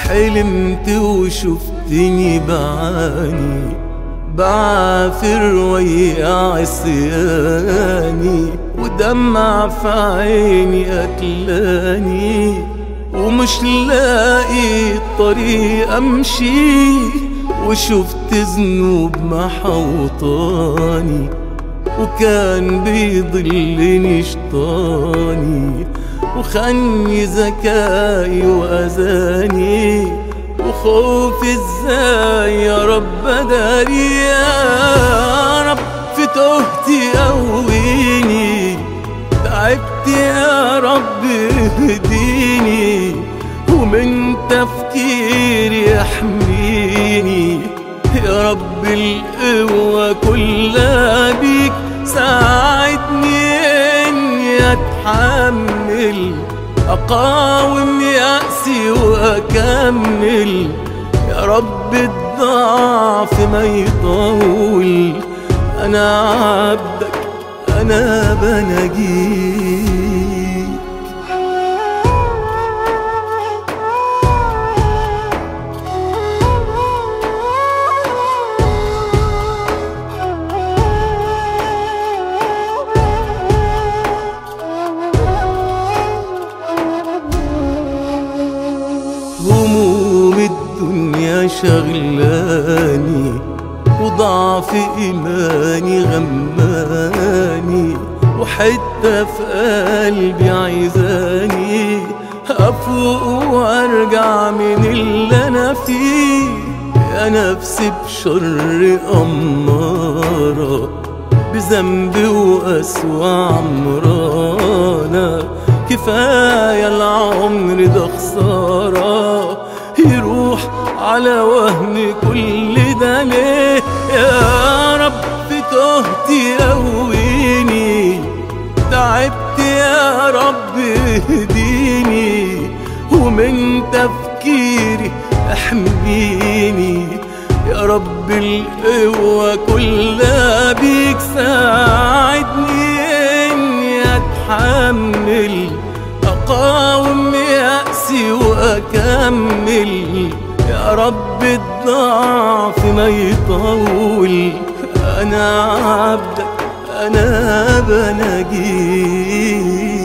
حلمت وشفتني بعاني بعافر ويا عصياني ودمع في عيني قتلاني ومش لاقي طريق امشي وشفت ذنوب محوطاني وكان بيضلني شطاني وخني ذكائي واذاني وخوفي ازاي يا رب اداري يا رب في تهتي قويني تعبت يا رب اهديني ومن تفكيري احميني يا رب القوة كلها بيك ساعدني اني اتحمل اقاوم يأسي واكمل يا رب الضعف ما يطول انا عبدك انا بنجيك هموم الدنيا شغلاني وضعف إيماني غماني وحتة في قلبي عايزاني أفوق وأرجع من اللي أنا فيه يا نفسي بشر أمارة بذنبي وأسوأ عمرانة كفاية العمر ده خسارة يروح على وهم كل ده ليه يا رب في تهتي قويني تعبت يا رب اهديني ومن تفكيري احميني يا رب القوة كلها بيك ساعدني اني اتحمل اقاوم يأسي واكمل يا رب الضعف ما يطول انا عبدك انا بنجيك